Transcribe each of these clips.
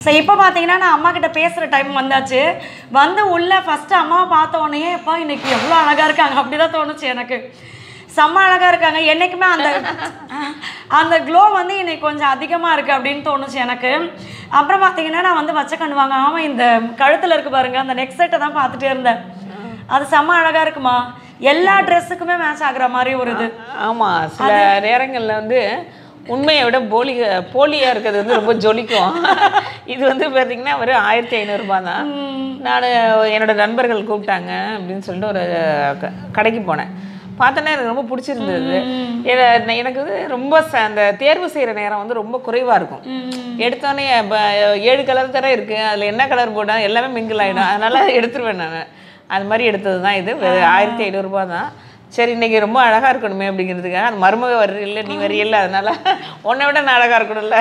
So இப்போ பார்த்தீங்கன்னா நான் அம்மா கிட்ட பேசுகிற டைம் வந்தாச்சு வந்து உள்ள ஃபஸ்ட்டு அம்மாவை பார்த்த உடனே அப்பா இன்னைக்கு எவ்வளோ அழகாக இருக்காங்க அப்படி தான் தோணுச்சு எனக்கு செம்ம அழகாக இருக்காங்க என்றைக்குமே அந்த அந்த க்ளோ வந்து இன்னைக்கு கொஞ்சம் அதிகமாக இருக்குது அப்படின்னு தோணுச்சு எனக்கு அப்புறம் பார்த்தீங்கன்னா நான் வந்து வச்ச கண்ணுவாங்க ஆமாம் இந்த கழுத்தில் இருக்கு பாருங்க அந்த நெக் செட்டை தான் பார்த்துட்டே இருந்தேன் அது செம்ம அழகாக இருக்குமா எல்லா ட்ரெஸ்ஸுக்குமே மேட்ச் ஆகுற மாதிரி ஒரு இது ஆமாம் சில நேரங்களில் வந்து உண்மையை விட போலி போலியாக இருக்கிறது வந்து ரொம்ப ஜொலிக்கும் இது வந்து பார்த்தீங்கன்னா ஒரு ஆயிரத்தி ஐநூறுரூபா தான் நான் என்னோட நண்பர்கள் கூப்பிட்டாங்க அப்படின்னு சொல்லிட்டு ஒரு க- கடைக்கு போனேன் பார்த்தோன்னே எனக்கு ரொம்ப பிடிச்சிருந்தது என- எனக்கு வந்து ரொம்ப ச- அந்த தேர்வு செய்கிற நேரம் வந்து ரொம்ப குறைவாக இருக்கும் எடுத்தோடனே இப்போ ஏழு கலர் தர இருக்குது அதில் என்ன கலர் போட்டால் எல்லாமே மிங்கிள் ஆகிடும் அதனால் எடுத்துருவேன் நான் அது மாதிரி எடுத்தது தான் இது வெறும் ஆயிரத்தி ஐநூறுரூபா தான் சரி இன்னைக்கு ரொம்ப அழகாக இருக்கணுமே அப்படிங்கிறதுக்காக அந்த மருமக வர்றில்ல நீ வரையில்ல அதனால உன்னை விட நான் அழகாக இருக்கணும்ல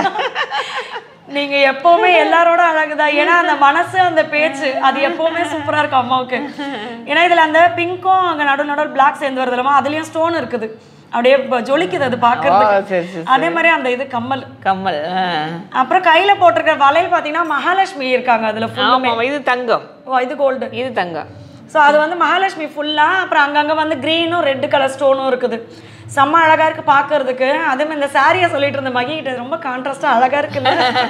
நீங்க எப்பவுமே எல்லாரோட அழகுதான் ஏன்னா அந்த மனசு அந்த பேச்சு அது எப்பவுமே சூப்பரா இருக்கும் அம்மாவுக்கு ஏன்னா இதுல அந்த பிங்க்கும் அங்க நடு நடுவில் பிளாக் சேர்ந்து வருது இல்லமா அதுலயும் ஸ்டோன் இருக்குது அப்படியே இப்ப ஜொலிக்குது அது ஓ பாக்குறதுக்கு சரி சரி அதே மாதிரி அந்த இது கம்மல் கம்மல் ஆ. அப்புறம் கையில போட்டிருக்கிற வளையல் பாத்தீங்கன்னா மகாலட்சுமி இருக்காங்க அதுல ஃபுல்லுமே ஆமாம் இது தங்கம் ஓ இது கோல்டு இது தங்கம் ஸோ அது வந்து மகாலட்சுமி ஃபுல்லாக அப்புறம் அங்கங்கே வந்து க்ரீனும் ரெட் கலர் ஸ்டோனும் இருக்குது செம்ம அழகாக இருக்குது பார்க்கறதுக்கு அதே மாதிரி இந்த சாரியை சொல்லிட்டு இருந்த மகி கிட்ட ரொம்ப கான்ட்ராஸ்டாக அழகாக இருக்குல்ல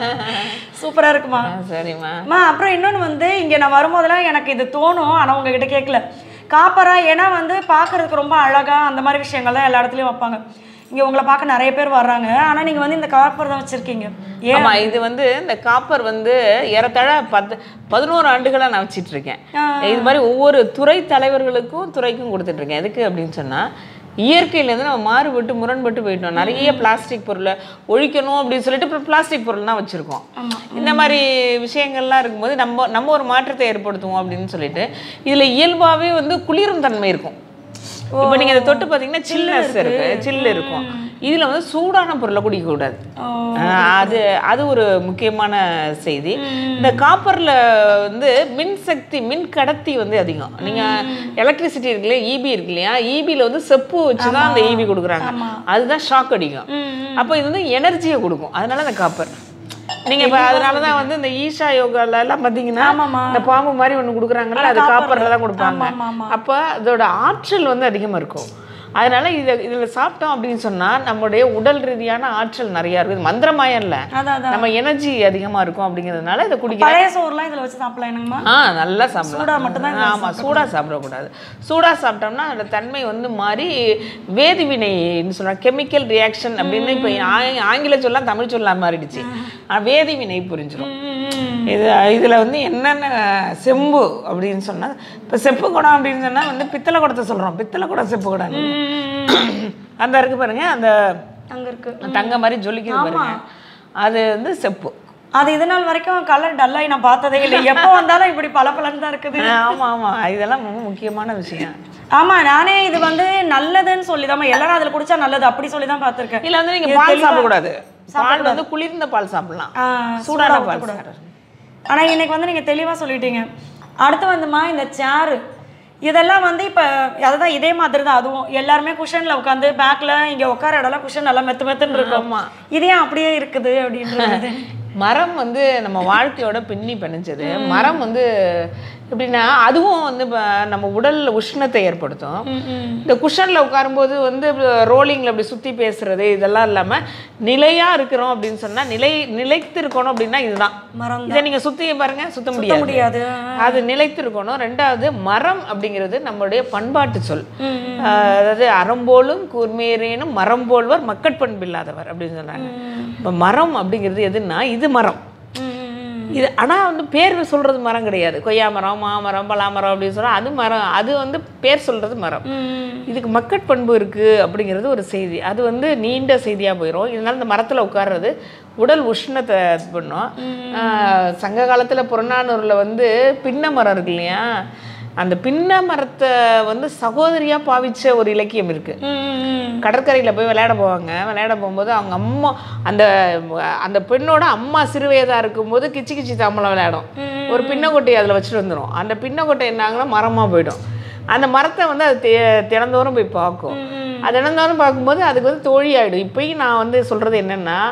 சூப்பராக இருக்குமா ஆ, சரிம்மா அம்மா அப்புறம் இன்னொன்று வந்து இங்கே நான் வரும்போதெல்லாம் எனக்கு இது தோணும் ஆனால் உங்ககிட்ட கேட்கல காப்பரா ஏன்னா வந்து பார்க்கறதுக்கு ரொம்ப அழகாக அந்த மாதிரி விஷயங்கள்லாம் எல்லா இடத்துலையும் வைப்பாங்க இங்கே உங்களை பார்க்க நிறைய பேர் வர்றாங்க ஆனால் நீங்கள் வந்து இந்த காப்பர் தான் வச்சுருக்கீங்க ஏன் ஆமா இது வந்து இந்த காப்பர் வந்து ஏறத்தாழ பத்து பதினோரு ஆண்டுகளா நான் வச்சிட்டு இருக்கேன் இது மாதிரி ஒவ்வொரு துறை தலைவர்களுக்கும் துறைக்கும் கொடுத்துட்டு இருக்கேன் எதுக்கு அப்படின்னு சொன்னா இயற்கையிலேருந்து நம்ம மாறுபட்டு முரண்பட்டு போயிட்டோம் நிறைய பிளாஸ்டிக் பொருளை ஒழிக்கணும் அப்படின்னு சொல்லிட்டு இப்போ பிளாஸ்டிக் பொருள் தான் வச்சுருக்கோம் இந்த மாதிரி விஷயங்கள்லாம் இருக்கும்போது நம்ம நம்ம ஒரு மாற்றத்தை ஏற்படுத்துவோம் அப்படின்னு சொல்லிட்டு இதில் இயல்பாகவே வந்து குளிரும் தன்மை இருக்கும் இப்போ நீங்கள் இதை தொட்டு பார்த்தீங்கன்னா சில்னஸ் இருக்கு சில்லு இருக்கும் இதில் வந்து சூடான பொருளை குடிக்கக்கூடாது ஆஹ் அது அது ஒரு முக்கியமான செய்தி இந்த காப்பரில் வந்து மின் சக்தி மின் கடத்தி வந்து அதிகம் நீங்கள் எலக்ட்ரிசிட்டி இருக்கு இல்லையா இபி இருக்கு இல்லையா இபியில் வந்து செப்பு வச்சு தான் அந்த இபி கொடுக்குறாங்க அதுதான் ஷாக் அடிக்கும் அப்போ இது வந்து எனர்ஜியை கொடுக்கும் அதனால அந்த காப்பர் நீங்கள் இப்போ அதனால தான் வந்து இந்த ஈஷா யோகால எல்லாம் பார்த்தீங்கன்னா இந்த பாம்பு மாதிரி ஒன்று கொடுக்குறாங்கல்ல அது காப்பரில் தான் கொடுப்பாங்க அப்போ அதோட ஆற்றல் வந்து அதிகமாக இருக்கும் அதனால இதை இதில் சாப்பிட்டோம் அப்படின்னு சொன்னால் நம்மளுடைய உடல் ரீதியான ஆற்றல் நிறையா இருக்குது மந்திரமாயம் இல்லை அதான் அதான் நம்ம எனர்ஜி அதிகமாக இருக்கும் அப்படிங்கிறதுனால இதை குடிக்க பழைய சோறுலாம் இதில் வச்சு சாப்பிடலாம் என்னங்கம்மா ஆ நல்லா சூடா சாப்பிடலாம் மட்டும்தான் ஆமாம் சூடாக சாப்பிடக்கூடாது சூடாக சாப்பிட்டோம்னா அதோட தன்மை வந்து மாறி வேதிவினைன்னு சொல்கிறாங்க கெமிக்கல் ரியாக்ஷன் அப்படின்னு இப்போ ஆங்கில சொல்லலாம் தமிழ் சொல்லலாம் மாறிடுச்சு ஆனா வேதிவினை புரிஞ்சிடும் இது இதில் வந்து என்னென்ன செம்பு அப்படின்னு சொன்னால் இப்போ செப்பு குடம் அப்படின்னு சொன்னால் வந்து பித்தளை குடத்தை சொல்கிறோம் பித்தளை குடம் செப்பு குடம் அந்த இருக்கு பாருங்க அந்த அங்கே இருக்கு தங்க மாதிரி ஜொலிக்குது பாருங்க அது வந்து செப்பு அது இது நாள் வரைக்கும் கலர் டல்லாகி நான் பார்த்ததே இல்லை எப்போ வந்தாலும் இப்படி பல தான் இருக்குது ஆமாம் ஆமாம் இதெல்லாம் ரொம்ப முக்கியமான விஷயம் ஆமா நானே இது வந்து நல்லதுன்னு சொல்லி தான் எல்லாரும் அதில் குடிச்சா நல்லது அப்படி சொல்லி தான் பார்த்துருக்கேன் இல்ல வந்து நீங்க பால் சாப்பிடக்கூடாது பால் வந்து குளிர்ந்த பால் சாப்பிடலாம் சூடான பால் சாப்பிடக்கூடாது. ஆனா இன்னைக்கு வந்து நீங்க தெளிவா சொல்லிட்டீங்க அடுத்து வந்துமா இந்த சேரு இதெல்லாம் வந்து இப்போ அதுதான் இதே மாதிரி தான் அதுவும் எல்லாருமே குஷனில் உட்காந்து பேக்கில் இங்கே உட்கார இடம்லாம் குஷன் நல்லா மெத்து மெத்துன்னு இருக்கும் ஆமா. இது ஏன் அப்படியே இருக்குது அப்படின்றது மரம் வந்து நம்ம வாழ்க்கையோட பின்னி பிணைஞ்சது மரம் வந்து எப்படின்னா அதுவும் வந்து இப்ப நம்ம உடல்ல உஷ்ணத்தை ஏற்படுத்தும் இந்த குஷன்ல உட்காரும்போது வந்து ரோலிங்ல அப்படி சுத்தி பேசுறது இதெல்லாம் இல்லாம நிலையா இருக்கிறோம் அப்படின்னு சொன்னா நிலை நிலைத்து இருக்கணும் அப்படின்னா இதுதான் மரம் இதை நீங்க சுத்தி பாருங்க சுத்த முடியாது முடியாது அது நிலைத்து இருக்கணும் ரெண்டாவது மரம் அப்படிங்கிறது நம்மளுடைய பண்பாட்டு சொல் ஆஹ் அதாவது அறம்போலும் கூர்மையரேனும் மரம் போல்வர் மக்கட்பண்பு இல்லாதவர் அப்படின்னு சொன்னாங்க இப்போ மரம் அப்படிங்கிறது எதுன்னா இது மரம் இது ஆனால் வந்து பேர் சொல்றது மரம் கிடையாது கொய்யா மரம் மாமரம் பலாமரம் அப்படின்னு சொன்னா அது மரம் அது வந்து பேர் சொல்றது மரம் இதுக்கு மக்கட்பண்பு இருக்கு அப்படிங்கிறது ஒரு செய்தி அது வந்து நீண்ட செய்தியாக போயிடும் இதனால இந்த மரத்தில் உட்கார்றது உடல் உஷ்ணத்தை இது பண்ணும் ஆஹ் சங்க காலத்தில் புறநானூரில் வந்து பின்ன மரம் இருக்கு இல்லையா அந்த பின்ன மரத்தை வந்து சகோதரியாக பாவிச்ச ஒரு இலக்கியம் இருக்கு கடற்கரையில் போய் விளையாட போவாங்க விளையாட போகும்போது அவங்க அம்மா அந்த அந்த பெண்ணோட அம்மா சிறுவயதாக இருக்கும்போது கிச்சி கிச்சி தாம்பலம் விளையாடும் ஒரு பின்னக்கொட்டை அதில் வச்சுட்டு வந்துடும் அந்த பின்னக்கொட்டை என்னாங்கன்னா மரமாக போயிடும் அந்த மரத்தை வந்து அது தெ- தினந்தோறும் போய் பார்க்கும் அது தினந்தோறும் பார்க்கும்போது அதுக்கு வந்து தோழி ஆகிடும் இப்பயும் நான் வந்து சொல்கிறது என்னென்னா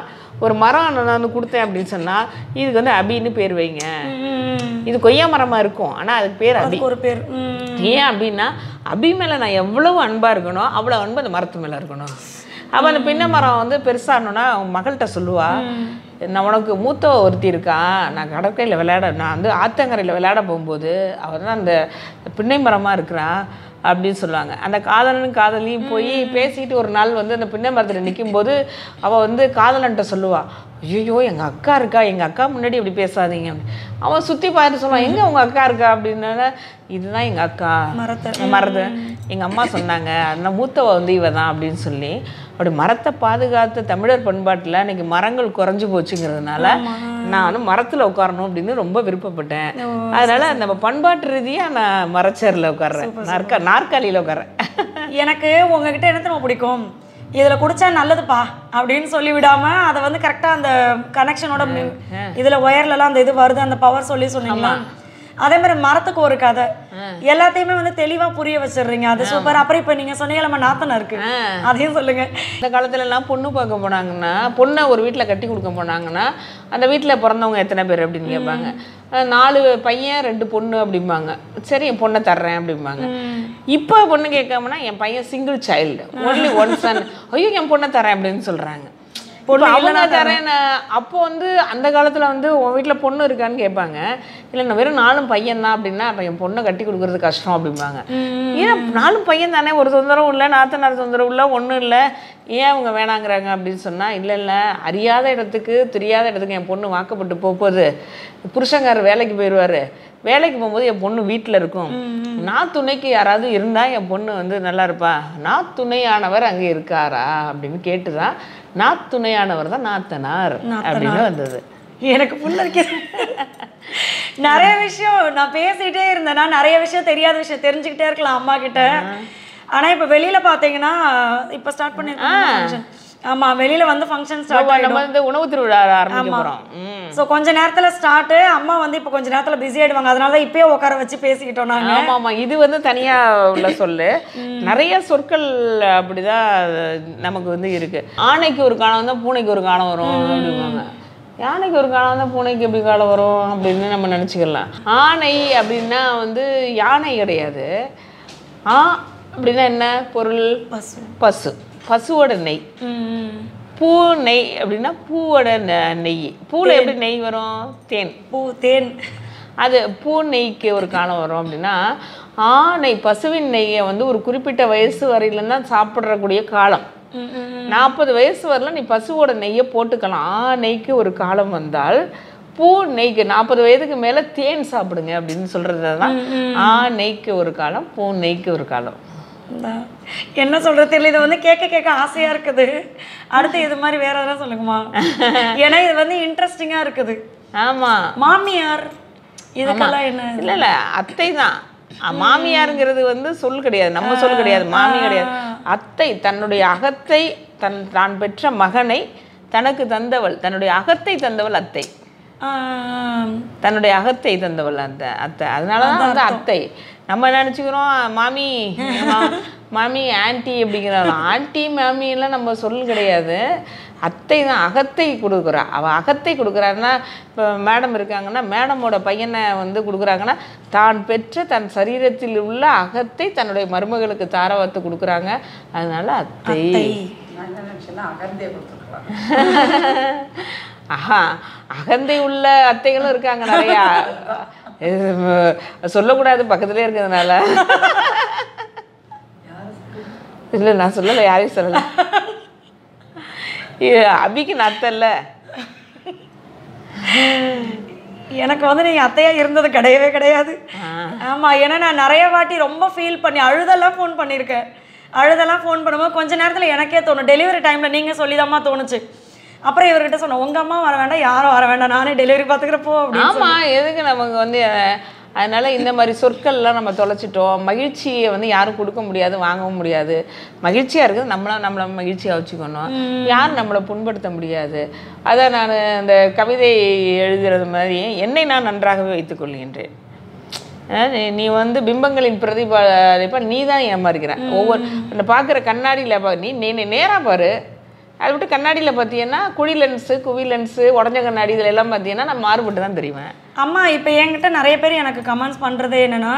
ஒரு மரம் நான் வந்து கொடுத்தேன் அப்படின்னு சொன்னால் இதுக்கு வந்து அபின்னு பேர் வைங்க ம். இது கொய்யா மரமாக இருக்கும் ஆனால் அதுக்கு பேர் அபி அதுக்கு ஒரு பேர் ம். ஏன் அப்படின்னா அபி மேலே நான் எவ்வளவு அன்பாக இருக்கணும் அவ்வளோ அன்பு அந்த மரத்து மேலே இருக்கணும் அப்போ அந்த பின்ன மரம் வந்து பெருசாகணுன்னா அவன் மகள்கிட்ட சொல்லுவா நான் உனக்கு மூத்த ஒருத்தி இருக்கா நான் கடற்கரையில் விளையாட நான் வந்து ஆத்தங்கரையில் விளையாட போகும்போது அவள் தான் அந்த பின்னை மரமாக இருக்கிறான் அப்படின்னு சொல்லுவாங்க அந்த காதலனும் காதலியும் போய் பேசிட்டு ஒரு நாள் வந்து அந்த பின்னை மரத்தில் நிக்கும்போது அவள் வந்து காதலன்ட்ட சொல்லுவா ஐயோ எங்கள் அக்கா இருக்கா எங்கள் அக்கா முன்னாடி இப்படி பேசாதீங்க அப்படி அவன் சுற்றி பார்த்து சொல்லுவான் எங்கே உங்கள் அக்கா இருக்கா அப்படின்னா இதுதான் எங்கள் அக்கா மரத்தை மரத்தை எங்கள் அம்மா சொன்னாங்க அந்த மூத்தவ வந்து இவ தான் அப்படின்னு சொல்லி அப்படி மரத்தை பாதுகாத்த தமிழர் பண்பாட்டில் இன்னைக்கு மரங்கள் குறைஞ்சு போச்சுங்கிறதுனால நான் வந்து மரத்தில் உட்காரணும் அப்படின்னு ரொம்ப விருப்பப்பட்டேன் அதனால நம்ம பண்பாட்டு ரீதியாக நான் மரச்சேரில் உட்கார்றேன் நாற்கா நாற்காலியில் உட்கார்றேன் எனக்கு உங்ககிட்ட என்ன தெரியுமா பிடிக்கும் இதில் குடிச்சா நல்லதுப்பா அப்படின்னு சொல்லி விடாம அதை வந்து கரெக்டாக அந்த கனெக்ஷனோட இதில் ஒயர்லலாம் அந்த இது வருது அந்த பவர் சொல்லி சொன்னீங்களா அதே மாதிரி மரத்துக்கு ஒரு கதை எல்லாத்தையுமே வந்து தெளிவா புரிய வச்சிடுறீங்க அது சூப்பர் அப்புறம் இப்போ நீங்க சொன்னீங்க நம்ம நாத்தனா இருக்கு அதையும் சொல்லுங்க இந்த காலத்துல எல்லாம் பொண்ணு பார்க்க போனாங்கன்னா பொண்ணை ஒரு வீட்டில் கட்டி கொடுக்க போனாங்கன்னா அந்த வீட்டில் பிறந்தவங்க எத்தனை பேர் அப்படின்னு கேட்பாங்க அஹ் நாலு பையன் ரெண்டு பொண்ணு அப்படிம்பாங்க சரி என் பொண்ணை தர்றேன் அப்படிம்பாங்க இப்போ பொண்ணு கேட்காமனா என் பையன் single child only one son ஐயோ என் பொண்ணை தரேன் அப்படின்னு சொல்றாங்க பொண்ணு அவங்க தரேன் அப்போ வந்து அந்த காலத்துல வந்து உன் வீட்டில் பொண்ணு இருக்கான்னு கேட்பாங்க இல்லை நான் வெறும் நாலும் பையன் தான் அப்படின்னா அப்போ என் பொண்ணை கட்டி கொடுக்கறது கஷ்டம் அப்படிம்பாங்க ஏன் நாலும் பையன் தானே ஒரு தொந்தரவும் இல்லை நாத்தனார் தொந்தரவு இல்லை ஒன்றும் இல்லை ஏன் அவங்க வேணாங்கிறாங்க அப்படின்னு சொன்னால் இல்லை இல்லை அறியாத இடத்துக்கு தெரியாத இடத்துக்கு என் பொண்ணு வாக்கப்பட்டு போக போகுது புருஷங்காரர் வேலைக்கு போயிடுவார் வேலைக்கு போகும்போது என் பொண்ணு வீட்டில் இருக்கும் நான் துணைக்கு யாராவது இருந்தால் என் பொண்ணு வந்து நல்லா இருப்பா நான் துணையானவர் அங்கே இருக்காரா அப்படின்னு கேட்டு தான் நான் துணையானவர் தான் நாத்தனார் அப்படின்னு வந்தது எனக்கு புல்லரிக்க நிறைய விஷயம் நான் பேசிட்டே இருந்தேன்னா நிறைய விஷயம் தெரியாத விஷயம் தெரிஞ்சுக்கிட்டே இருக்கலாம் அம்மா கிட்ட ஆனா இப்ப வெளியில பாத்தீங்கன்னா இப்ப ஸ்டார்ட் பண்ணிருக்கோம் ஃபங்க்ஷன் ஆமா வெளியில வந்து ஃபங்க்ஷன் ஸ்டார்ட் நம்ம- நம்ம வந்து உணவு திருவிழா ஆரம்பிக்க போகிறோம் ம் ஸோ கொஞ்ச நேரத்துல ஸ்டார்ட் அம்மா வந்து இப்போ கொஞ்ச நேரத்துல பிஸி ஆயிடுவாங்க அதனால தான் இப்பயே உட்கார வச்சு பேசிக்கிட்டோம் நாங்க ஆமா ஆமா இது வந்து தனியா உள்ள சொல்லு நிறைய சொற்கள் அப்படிதான் நமக்கு வந்து இருக்கு ஆணைக்கு ஒரு காலம் வந்தா பூனைக்கு ஒரு காலம் வரும் அப்படிம்பாங்க யானைக்கு ஒரு காலம் வந்தா பூனைக்கு எப்படி காலம் வரும் அப்படின்னு நம்ம நினச்சிக்கலாம் ஆணை அப்படின்னா வந்து யானை கிடையாது ஆ அப்படின்னா என்ன பொருள் பசு பசு பசுவோட நெய் ம் பூ நெய் அப்படின்னா பூவோட நெ- நெய் பூவில் எப்படி நெய் வரும் தேன் பூ தேன் அது பூ நெய்க்கு ஒரு காலம் வரும் அப்படின்னா ஆணை பசுவின் நெய்யை வந்து ஒரு குறிப்பிட்ட வயசு வரையில தான் சாப்பிடக்கூடிய காலம் ம், ம், ம். நாற்பது வயசு வரல நீ பசுவோட நெய்யை போட்டுக்கலாம் ஆ நெய்க்கு ஒரு காலம் வந்தால் பூ நெய்க்கு நாற்பது வயதுக்கு மேலே தேன் சாப்பிடுங்க அப்படின்னு சொல்கிறது தான் ஆ நெய்க்கு ஒரு காலம் பூ நெய்க்கு ஒரு காலம் இந்தா. என்ன சொல்றது தெரியல இது வந்து கேட்க கேட்க ஆசையா இருக்குது அடுத்து இது மாதிரி வேற எதனா சொல்லுங்கம்மா ஏன்னா இது வந்து இன்ட்ரெஸ்டிங்கா இருக்குது ஆமாம் மாமியார் இதுக்கெல்லாம் என்ன இல்லை இல்லை அத்தை தான் அ, மாமியாருங்கிறது வந்து சொல் கிடையாது நம்ம சொல் கிடையாது மாமி கிடையாது அத்தை தன்னுடைய அகத்தை தன் தான் பெற்ற மகனை தனக்கு தந்தவள் தன்னுடைய அகத்தை தந்தவள் அத்தை ஆம். தன்னுடைய அகத்தை தந்தவள் அந்த அத்தை அதனால தான் வந்து அத்தை நம்ம நினச்சிக்கிறோம் மாமி மா- மாமி ஆன்ட்டி அப்படிங்கிறாங்க ஆன்ட்டி மாமி எல்லாம் நம்ம சொல் கிடையாது அத்தை தான் அகத்தை கொடுக்குறா அவள் அகத்தை கொடுக்குறாருன்னா இப்போ மேடம் இருக்காங்கன்னா மேடமோட பையனை வந்து கொடுக்குறாங்கன்னா தான் பெற்ற தன் சரீரத்தில் உள்ள அகத்தை தன்னுடைய மருமகளுக்கு தாரவாத்து கொடுக்குறாங்க அதனால அத்தை அத்தை. ஆஹா அகந்தை உள்ள அத்தைகளும் இருக்காங்க நிறையா இது, அஹ், சொல்லக்கூடாது பக்கத்துலேயே இருக்கிறதுனால இல்லை நான் சொல்லலை யாரையும் சொல்லலை இது அபிக்கு நான் அத்தை இல்லை எனக்கு வந்து நீங்க அத்தையா இருந்தது கிடையவே கிடையாது ஆமா ஏன்னா நான் நிறைய வாட்டி ரொம்ப ஃபீல் பண்ணி அழுதெல்லாம் ஃபோன் பண்ணியிருக்கேன் அழுதெல்லாம் ஃபோன் பண்ணும்போது கொஞ்ச நேரத்துல எனக்கே தோணும் டெலிவரி டைம்ல நீங்க சொல்லிதாம்மா தோணுச்சு அப்புறம் இவர்கிட்ட சொன்னேன் உங்க அம்மா வர வேண்டாம் யாரும் வர வேண்டாம் நானே டெலிவரி பார்த்துக்கிறப்போ அப்படின்னு ஆமாம் எதுக்கு நமக்கு வந்து அஹ், அதனால இந்த மாதிரி சொற்கள்லாம் நம்ம தொலைச்சிட்டோம் மகிழ்ச்சியை வந்து யாரும் கொடுக்க முடியாது வாங்கவும் முடியாது மகிழ்ச்சியாக இருக்குது நம்மள நம்மளை மகிழ்ச்சியாக வச்சுக்கணும் யாரும் நம்மளை புண்படுத்த முடியாது அதான் நான் இந்த கவிதை எழுதுறது மாதிரி என்னை நான் நன்றாகவே வைத்துக் கொள்கின்றேன் அஹ் நீ- நீ வந்து பிம்பங்களின் பிரதிபலிப்பா நீ தான் ஏமாறுகிற ஒவ்வொரு அந்த பார்க்குற கண்ணாடியில் பா நீ நீ நேராக பாரு அதை விட்டு கண்ணாடியில் பார்த்தீங்கன்னா குழி லென்ஸு குவி லென்ஸு உடஞ்ச கண்ணாடி இதில் எல்லாம் பார்த்தீங்கன்னா நான் மாறுபட்டு தான் தெரிவேன் அம்மா இப்போ என்கிட்ட நிறைய பேர் எனக்கு கமெண்ட்ஸ் பண்ணுறது என்னென்னா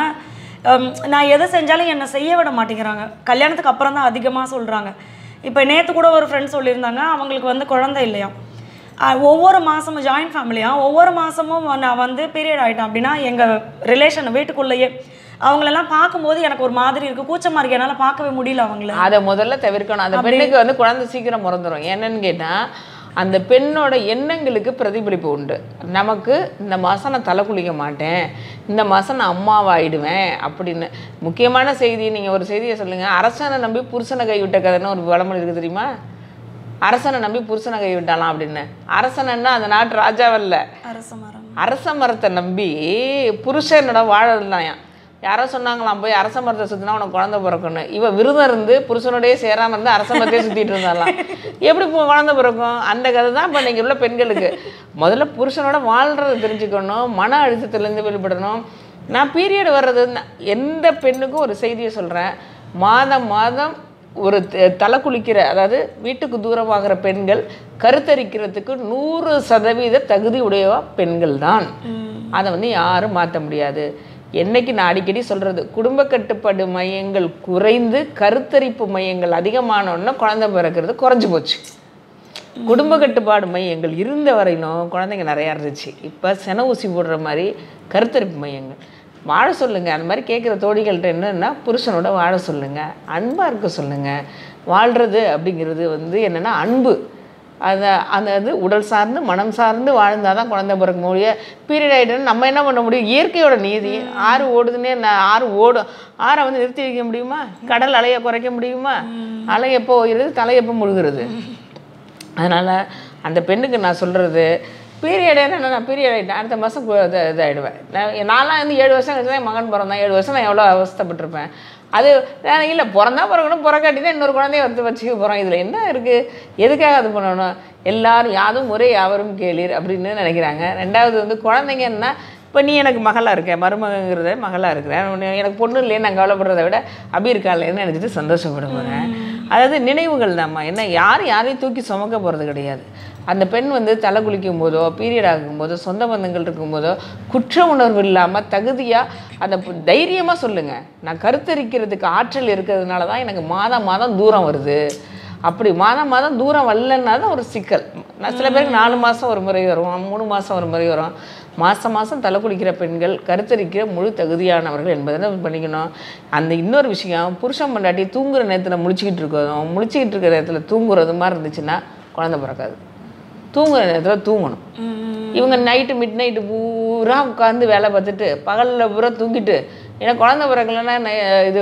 நான் எதை செஞ்சாலும் என்னை செய்ய விட மாட்டேங்கிறாங்க கல்யாணத்துக்கு அப்புறம் தான் அதிகமாக சொல்கிறாங்க இப்போ நேற்று கூட ஒரு ஃப்ரெண்ட் சொல்லியிருந்தாங்க அவங்களுக்கு வந்து குழந்தை இல்லையா அஹ் ஒவ்வொரு மாதமும் ஜாயின்ட் ஃபேமிலியாக ஒவ்வொரு மாதமும் நான் வந்து பீரியட் ஆகிட்டேன் அப்படின்னா எங்கள் ரிலேஷன் வீட்டுக்குள்ளேயே அவங்களெல்லாம் பார்க்கும்போது எனக்கு ஒரு மாதிரி இருக்குது கூச்சமாக இருக்கு என்னால் பார்க்கவே முடியல அவங்கள அதை முதல்ல தவிர்க்கணும் அந்த பெண்ணுக்கு வந்து குழந்தை சீக்கிரம் பிறந்துரும் என்னன்னு கேட்டால் அந்த பெண்ணோட எண்ணங்களுக்கு பிரதிபலிப்பு உண்டு நமக்கு இந்த மாதம் நான் தலை குளிக்க மாட்டேன் இந்த மாதம் நான் அம்மாவாயிடுவேன் அப்படின்னு முக்கியமான செய்தி நீங்கள் ஒரு செய்தியை சொல்லுங்கள் அரசனை நம்பி புருஷனை கைவிட்ட கதைன்னு ஒரு விளம்பரம் இருக்குது தெரியுமா அரசனை நம்பி புருஷனை கைவிட்டாலாம் அப்படின்னு அரசனன்னா அந்த நாட்டு ராஜாவல்ல அரச மரம் அரச மரத்தை நம்பி புருஷனோட வாழலாம் யாரோ சொன்னாங்களாம் போய் அரச மரத்தை சுற்றினா உனக்கு குழந்தை பிறக்கணும் இவ விரதம் இருந்து புருஷனோடய சேராம இருந்து அரச மரத்தையே சுற்றிட்டு இருந்தாலாம் எப்படி இப்போ குழந்தை பிறக்கும் அந்த கதை தான் இப்போ இன்னைக்கு உள்ள பெண்களுக்கு முதல்ல புருஷனோட வாழ்றதை தெரிஞ்சுக்கணும் மன அழுத்தத்துலேருந்து வெளிப்படணும் நான் பீரியட் வர்றது ந- எந்த பெண்ணுக்கும் ஒரு செய்தியை சொல்கிறேன் மாதம் மாதம் ஒரு த- தலை குளிக்கிற அதாவது வீட்டுக்கு தூரமாகிற பெண்கள் கருத்தரிக்கிறதுக்கு நூறு சதவீத தகுதி உடையவா பெண்கள் தான் அதை வந்து யாரும் மாற்ற முடியாது என்னைக்கு நான் அடிக்கடி சொல்கிறது குடும்ப கட்டுப்பாடு மையங்கள் குறைந்து கருத்தரிப்பு மையங்கள் அதிகமானோன்னா குழந்தை பிறக்கிறது குறைஞ்சு போச்சு குடும்ப கட்டுப்பாடு மையங்கள் இருந்த வரையிலும் குழந்தைங்க நிறையா இருந்துச்சு இப்போ சென ஊசி போடுற மாதிரி கருத்தரிப்பு மையங்கள் வாழ சொல்லுங்க அந்த மாதிரி கேட்குற தோழிகள்கிட்ட என்னன்னா புருஷனோட வாழ சொல்லுங்க அன்பாக இருக்க சொல்லுங்க வாழ்கிறது அப்படிங்கிறது வந்து என்னென்னா அன்பு அதை அந்த இது உடல் சார்ந்து மனம் சார்ந்து வாழ்ந்தால் தான் குழந்தை பிறக்க முடியும் பீரியட் ஆகிட்டுன்னு நம்ம என்ன பண்ண முடியும் இயற்கையோட நீதி ஆறு ஓடுதுன்னே நான் ஆறு ஓடும் ஆறை வந்து நிறுத்தி வைக்க முடியுமா கடல் அலையை குறைக்க முடியுமா அலை எப்போ ஓகிறது தலை எப்போ முழுகிறது அதனால் அந்த பெண்ணுக்கு நான் சொல்கிறது பீரியட் என்ன நான் பீரியட் ஆகிட்டேன் அடுத்த மாதம் இது இதாகிடுவேன் நான் நான்லாம் வந்து ஏழு வருஷம் கழிச்சு தான் என் மகன் பிறந்தான் ஏழு வருஷம் நான் எவ்வளோ அவஸ்தைப்பட்டிருப்பேன் அது நான் இல்லை பிறந்தா பிறக்கணும் பிறக்காட்டி தான் இன்னொரு குழந்தைய வந்து வச்சுக்க போகிறோம் இதில் என்ன இருக்குது எதுக்காக அது பண்ணணும் எல்லாரும் யாதும் ஒரே யாவரும் கேளீர் அப்படின்னு நினைக்கிறாங்க ரெண்டாவது வந்து குழந்தைங்க என்ன இப்போ நீ எனக்கு மகளாக இருக்க மருமகங்கிறத மகளாக இருக்கிறேன் உன்னை- எனக்கு பொண்ணு இல்லையே நான் கவலைப்படுறத விட அபி இருக்காளேன்னு நினச்சிட்டு சந்தோஷப்படுவேன் அதாவது நினைவுகள் தான்மா என்ன யார் யாரையும் தூக்கி சுமக்க போகிறது கிடையாது அந்த பெண் வந்து தலை குளிக்கும் போதோ பீரியட் ஆகும்போதோ சொந்த பந்தங்கள் இருக்கும்போதோ குற்ற உணர்வு இல்லாமல் தகுதியாக அதை தைரியமாக சொல்லுங்கள் நான் கருத்தரிக்கிறதுக்கு ஆற்றல் இருக்கிறதுனால தான் எனக்கு மாதம் மாதம் தூரம் வருது அப்படி மாதம் மாதம் தூரம் வரலன்னா தான் ஒரு சிக்கல் நான் சில பேருக்கு நாலு மாதம் ஒரு முறை வரும் மூணு மாதம் ஒரு முறை வரும் மாதம் மாதம் தலை குளிக்கிற பெண்கள் கருத்தரிக்கிற முழு தகுதியானவர்கள் என்பதை நம்ம பண்ணிக்கணும் அந்த இன்னொரு விஷயம் புருஷன் பொண்டாட்டி தூங்குற நேரத்தில் முழிச்சிக்கிட்டு இருக்கிறதும் முழிச்சிக்கிட்டு இருக்கிற நேரத்தில் தூங்குறது மாதிரி இருந்துச்சுன்னா குழந்தை பிறக்காது தூங்குற நேரத்தில் தூங்கணும் இவங்க நைட்டு மிட் நைட்டு பூரா உட்காந்து வேலை பார்த்துட்டு பகலில் பூரா தூங்கிட்டு ஏன்னா குழந்தை பிறக்கலைன்னா நை- இது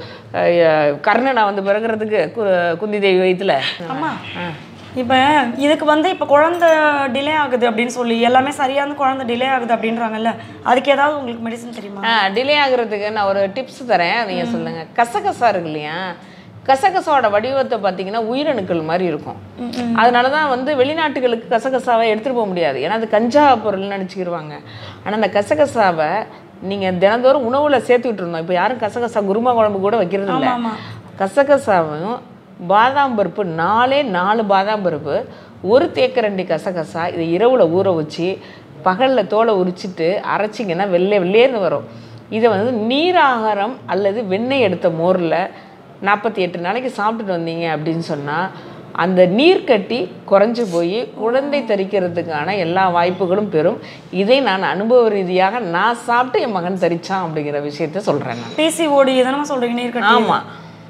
அஹ், கர்ணனை வந்து பிறக்கிறதுக்கு கு குந்தி தேவி வயிற்றுல அம்மா இப்போ இதுக்கு வந்து இப்போ குழந்தை டிலே ஆகுது அப்படின்னு சொல்லி எல்லாமே சரியான குழந்தை டிலே ஆகுது அப்படின்றாங்கல்ல அதுக்கு ஏதாவது உங்களுக்கு மெடிசன் தெரியுமா ஆ டிலே ஆகுறதுக்கு நான் ஒரு டிப்ஸ் தரேன் நீங்கள் சொல்லுங்கள் கசகசா இருக்கு இல்லையா கசகசாவோட வடிவத்தை பார்த்தீங்கன்னா உயிரணுக்கள் மாதிரி இருக்கும் அதனால தான் வந்து வெளிநாட்டுகளுக்கு கசகசாவை எடுத்துகிட்டு போக முடியாது ஏன்னா அது கஞ்சா பொருள்னு நினச்சிக்கிருவாங்க ஆனால் அந்த கசகசாவை நீங்கள் தினந்தோறும் உணவில் சேர்த்துக்கிட்டு இருந்தோம் இப்போ யாரும் கசகசா குருமா குழம்பு கூட வைக்கிறது இல்லை ஆமா. கசகசாவும் பாதாம் பருப்பு நாலே நாலு பாதாம் பருப்பு ஒரு தேக்கரண்டி கசகசா இதை இரவில் ஊற வச்சு பகலில் தோலை உரிச்சிட்டு அரைச்சிங்கன்னா வெள்ளை வெள்ளேர்னு வரும் இதை வந்து நீராகாரம் அல்லது வெண்ணெய் எடுத்த மோரில் நாற்பத்தி எட்டு நாளைக்கு சாப்பிட்டுட்டு வந்தீங்க அப்படின்னு சொன்னால் அந்த நீர் கட்டி குறைஞ்சு போய் குழந்தை தரிக்கிறதுக்கான எல்லா வாய்ப்புகளும் பெறும் இதை நான் அனுபவ ரீதியாக நான் சாப்பிட்டு என் மகன் தரிச்சான் அப்படிங்கிற விஷயத்த சொல்கிறேன் நான் பிசிஓடி இதெல்லாம் சொல்றீங்க நீர் கட்டி ஆமாம்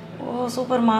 ஓ சூப்பர்மா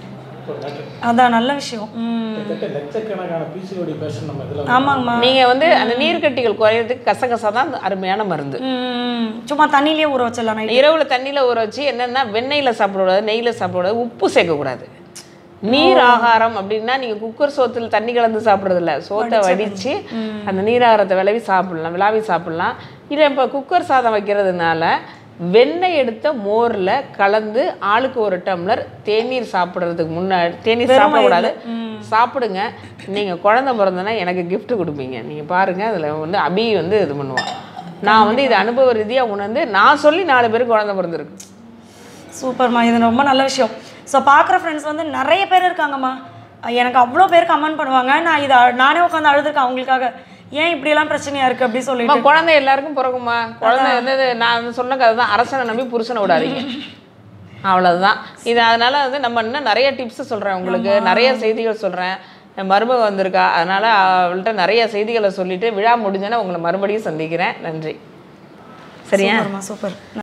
அதான் நல்ல விஷயம் ம் கிட்டத்தட்ட லட்சக்கணக்கான பிசிஓடி பேஷண்ட் நம்ம இதில் ஆமாங்கம்மா நீங்கள் வந்து அந்த நீர்க்கட்டிகள் குறையிறதுக்கு கசகசா தான் அருமையான மருந்து ம் சும்மா தண்ணியிலேயே ஊற வச்சிடலாம் நைட் இரவில் தண்ணியில் ஊற வச்சு என்னென்னா வெண்ணெயில் சாப்பிடக்கூடாது நெய்யில் சாப்பிடக்கூடாது உப்பு சேர்க்கக்கூடாது நீர் ஆகாரம் அப்படின்னா நீங்கள் குக்கர் சோத்தில் தண்ணி கலந்து சாப்பிட்றதில்ல சோத்தை வடித்து அந்த நீராகாரத்தை விளவி சாப்பிடலாம் விளாவி சாப்பிடலாம் இல்லை இப்போ குக்கர் சாதம் வைக்கிறதுனால வெண்ணெய் எடுத்த மோரில் கலந்து ஆளுக்கு ஒரு டம்ளர் தேநீர் சாப்பிட்றதுக்கு முன்னாடி தேநீர் சாப்பிடக்கூடாது சாப்பிடுங்க நீங்கள் குழந்தை பிறந்தனா எனக்கு gift கொடுப்பீங்க நீங்கள் பாருங்கள் அதில் வந்து அபி வந்து இது பண்ணுவான் நான் வந்து இது அனுபவ ரீதியாக உணர்ந்து நான் சொல்லி நாலு பேருக்கு குழந்தை பிறந்திருக்கு சூப்பர்மா இது ரொம்ப நல்ல விஷயம் ஸோ பார்க்குற ஃப்ரெண்ட்ஸ் வந்து நிறைய பேர் இருக்காங்கம்மா எனக்கு அவ்வளோ பேர் கமெண்ட் பண்ணுவாங்க நான் இதை நானே உட்காந்து அழுதுருக்கேன் அவங்களுக்காக ஏன் இப்படியெல்லாம் பிரச்சனையா இருக்கு அப்படி அம்மா, சொல்லிட்டு குழந்தை எல்லாருக்கும் பிறகுமா குழந்தை வந்து நான் சொன்ன கதை தான் அரசனை நம்பி புருஷனை விடாதீங்க அவ்வளவுதான் இது அதனால வந்து நம்ம இன்னும் நிறைய டிப்ஸ் சொல்றேன் உங்களுக்கு நிறைய செய்திகள் சொல்றேன் என் மருமக வந்திருக்கா அதனால அவள்கிட்ட நிறைய செய்திகளை சொல்லிட்டு விழா முடிஞ்சோன்னே உங்களை மறுபடியும் சந்திக்கிறேன் நன்றி சரியா சூப்பர்மா சூப்பர்